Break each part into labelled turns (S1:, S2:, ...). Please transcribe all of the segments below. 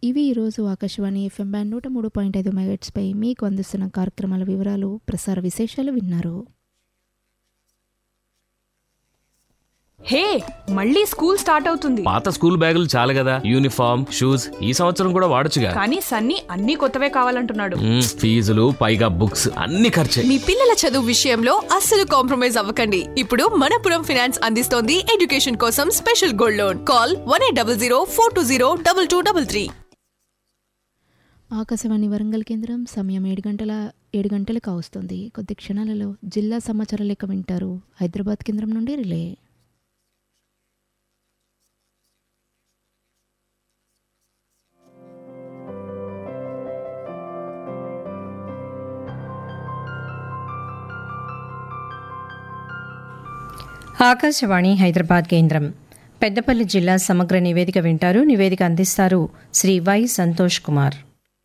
S1: ఇవి ఈరోజు Akashvani FM band నూట మూడు పాయింట్ ఐదు మెగాట్స్పై మీకు అందిస్తున్న కార్యక్రమాల వివరాలు ప్రసార విశేషాలు విన్నారు
S2: హే మళ్ళీ స్కూల్ స్టార్ట్ అవుతుంది
S3: పాత స్కూల్ బ్యాగులు చాలు కదా యూనిఫామ్ షూస్ ఈ సంవత్సరం కూడా వాడొచ్చుగా
S2: కానీ సన్నీ అన్ని కొత్తవే కావాలంటున్నాడు
S3: మ్మ్, ఫీజులు పైగా బుక్స్ అన్ని ఖర్చే
S4: మీ పిల్లల చదువు విషయంలో అస్సలు కాంప్రమైజ్ అవ్వకండి ఇప్పుడు మనపురం ఫినాన్స్ అందిస్తోంది ఎడ్యుకేషన్ కోసం special gold loan call one eight double zero four two zero double two double three
S1: Akashvani Warangal కేంద్రం సమయం ఏడు గంటల ఏడు గంటలకు వస్తుంది కొద్ది క్షణాలలో జిల్లా సమాచార లేఖ వింటారు హైదరాబాద్ కేంద్రం నుండి రిలే
S5: ఆకాశవాణి హైదరాబాద్ కేంద్రం పెద్దపల్లి జిల్లా సమగ్ర నివేదిక వింటారు నివేదిక అందిస్తారు శ్రీ వై సంతోష్ కుమార్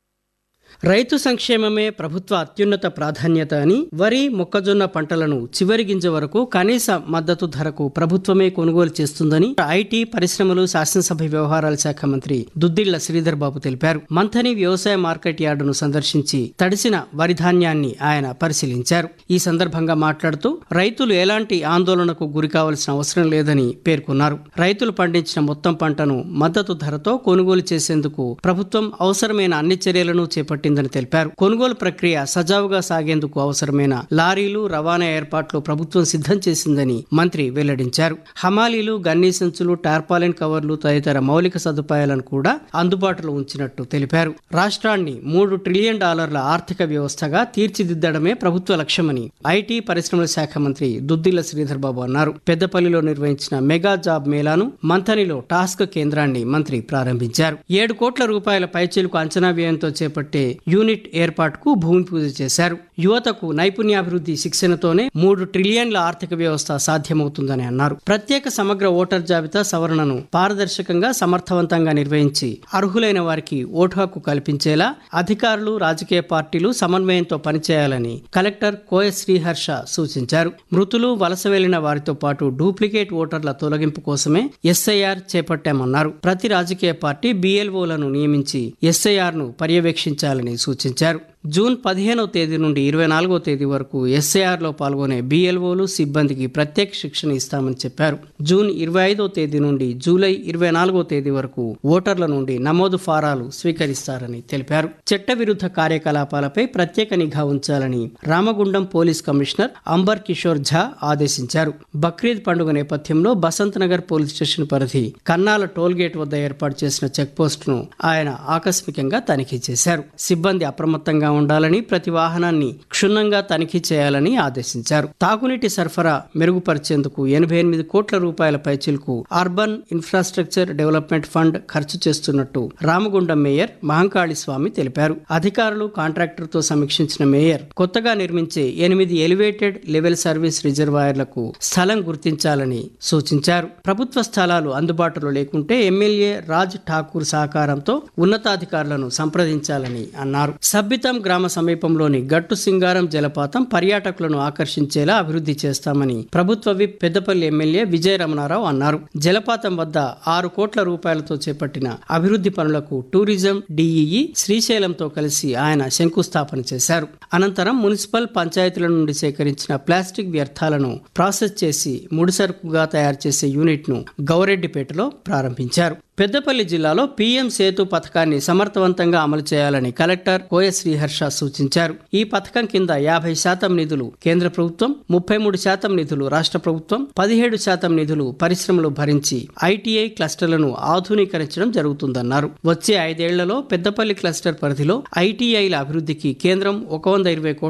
S6: రైతు సంక్షేమమే ప్రభుత్వ అత్యున్నత ప్రాధాన్యత అని వరి మొక్కజొన్న పంటలను చివరి గింజ వరకు కనీస మద్దతు ధరకు ప్రభుత్వమే కొనుగోలు చేస్తుందని ఐటీ పరిశ్రమలు శాసనసభ వ్యవహారాల శాఖ మంత్రి దుద్దిళ్ల శ్రీధర్ బాబు తెలిపారు మంథని వ్యవసాయ మార్కెట్ యార్డును సందర్శించి తడిసిన వరి ధాన్యాన్ని ఆయన పరిశీలించారు ఈ సందర్భంగా మాట్లాడుతూ రైతులు ఎలాంటి ఆందోళనకు గురి కావాల్సిన అవసరం లేదని పేర్కొన్నారు రైతులు పండించిన మొత్తం పంటను మద్దతు ధరతో కొనుగోలు చేసేందుకు ప్రభుత్వం అవసరమైన అన్ని చర్యలను చేపట్టిందని తెలిపారు కొనుగోలు ప్రక్రియ సజావుగా సాగేందుకు అవసరమైన లారీలు రవాణా ఏర్పాట్లు ప్రభుత్వం సిద్ధం చేసిందని మంత్రి వెల్లడించారు హమాలీలు గన్నీ సంచులు టార్పాలిన్ కవర్లు తదితర మౌలిక సదుపాయాలను కూడా అందుబాటులో ఉంచినట్టు తెలిపారు రాష్ట్రాన్ని మూడు ట్రిలియన్ డాలర్ల ఆర్థిక వ్యవస్థగా తీర్చిదిద్దడమే ప్రభుత్వ లక్ష్యమని ఐటీ పరిశ్రమల శాఖ మంత్రి దుద్దిల్ల శ్రీధర్ బాబు అన్నారు పెద్దపల్లిలో నిర్వహించిన మెగా జాబ్ మేళాను మంథనిలో టాస్క్ కేంద్రాన్ని మంత్రి ప్రారంభించారు ఏడు కోట్ల రూపాయల పైచీలకు అంచనా వ్యయంతో చేపట్టే యూనిట్ ఏర్పాటుకు భూమి పూజ చేశారు యువతకు నైపుణ్యాభివృద్ధి శిక్షణతోనే మూడు ట్రిలియన్ల ఆర్థిక వ్యవస్థ సాధ్యమవుతుందని అన్నారు ప్రత్యేక సమగ్ర ఓటర్ జాబితా సవరణను పారదర్శకంగా సమర్థవంతంగా నిర్వహించి అర్హులైన వారికి ఓటు హక్కు కల్పించేలా అధికారులు రాజకీయ పార్టీలు సమన్వయంతో పనిచేయాలని కలెక్టర్ కోయ శ్రీహర్ష సూచించారు మృతులు వలస వెళ్లిన వారితో పాటు డూప్లికేట్ ఓటర్ల తొలగింపు కోసమే ఎస్ఐఆర్ చేపట్టామన్నారు ప్రతి రాజకీయ పార్టీ బిఎల్ఓలను నియమించి ఎస్ఐఆర్ ను పర్యవేక్షించాలని సూచించారు జూన్ పదిహేనవ తేదీ నుండి ఇరవై నాలుగో తేదీ వరకు ఎస్ఐఆర్ లో పాల్గొనే బిఎల్ఓలు సిబ్బందికి ప్రత్యేక శిక్షణ ఇస్తామని చెప్పారు జూన్ ఇరవై ఐదో తేదీ నుండి జూలై ఇరవై నాలుగో తేదీ వరకు ఓటర్ల నుండి నమోదు ఫారాలు స్వీకరిస్తారని తెలిపారు చట్టవిరుద్ధ కార్యకలాపాలపై ప్రత్యేక నిఘా ఉంచాలని రామగుండం పోలీస్ కమిషనర్ అంబర్ కిషోర్ ఝా ఆదేశించారు బక్రీద్ పండుగ నేపథ్యంలో బసంత్ నగర్ పోలీస్ స్టేషన్ పరిధి కన్నాల టోల్ గేట్ వద్ద ఏర్పాటు చేసిన చెక్ పోస్ట్ ను ఆయన ఆకస్మికంగా తనిఖీ చేశారు సిబ్బంది అప్రమత్తంగా ఉండాలని ప్రతి వాహనాన్ని క్షుణ్ణంగా తనిఖీ చేయాలని ఆదేశించారు తాగునీటి సరఫరా మెరుగుపరిచేందుకు ఎనభై ఎనిమిది కోట్ల రూపాయల పైచిలకు అర్బన్ ఇన్ఫ్రాస్ట్రక్చర్ డెవలప్మెంట్ ఫండ్ ఖర్చు చేస్తున్నట్టు రామగుండం మేయర్ మహంకాళి స్వామి తెలిపారు అధికారులు కాంట్రాక్టర్ తో సమీక్షించిన మేయర్ కొత్తగా నిర్మించే ఎనిమిది ఎలివేటెడ్ లెవెల్ సర్వీస్ రిజర్వాయర్లకు స్థలం గుర్తించాలని సూచించారు ప్రభుత్వ స్థలాలు అందుబాటులో లేకుంటే ఎమ్మెల్యే రాజ్ ఠాకూర్ సహకారంతో ఉన్నతాధికారులను సంప్రదించాలని అన్నారు సబ్బితం గ్రామ సమీపంలోని గట్టు సింగారం జలపాతం పర్యాటకులను ఆకర్షించేలా అభివృద్ధి చేస్తామని ప్రభుత్వ విప్ పెద్దపల్లి ఎమ్మెల్యే విజయ రమణారావు అన్నారు జలపాతం వద్ద ఆరు కోట్ల రూపాయలతో చేపట్టిన అభివృద్ధి పనులకు టూరిజం డిఈఈ శ్రీశైలంతో కలిసి ఆయన శంకుస్థాపన చేశారు అనంతరం మున్సిపల్ పంచాయతీల నుండి సేకరించిన ప్లాస్టిక్ వ్యర్థాలను ప్రాసెస్ చేసి ముడిసరుకుగా తయారు చేసే యూనిట్ ను గౌరెడ్డిపేటలో ప్రారంభించారు పెద్దపల్లి జిల్లాలో పీఎం సేతు పథకాన్ని సమర్థవంతంగా అమలు చేయాలని కలెక్టర్ కోయ శ్రీహర్ష సూచించారు ఈ పథకం కింద యాభై శాతం నిధులు కేంద్ర ప్రభుత్వం ముప్పై మూడు శాతం నిధులు రాష్ట్ర ప్రభుత్వం పదిహేడు శాతం నిధులు పరిశ్రమలు భరించి ఐటీఐ క్లస్టర్లను ఆధునీకరించడం జరుగుతుందన్నారు వచ్చే ఐదేళ్లలో పెద్దపల్లి క్లస్టర్ పరిధిలో ఐటీఐల అభివృద్ధికి కేంద్రం ఒక వంద ఇరవై కోట్ల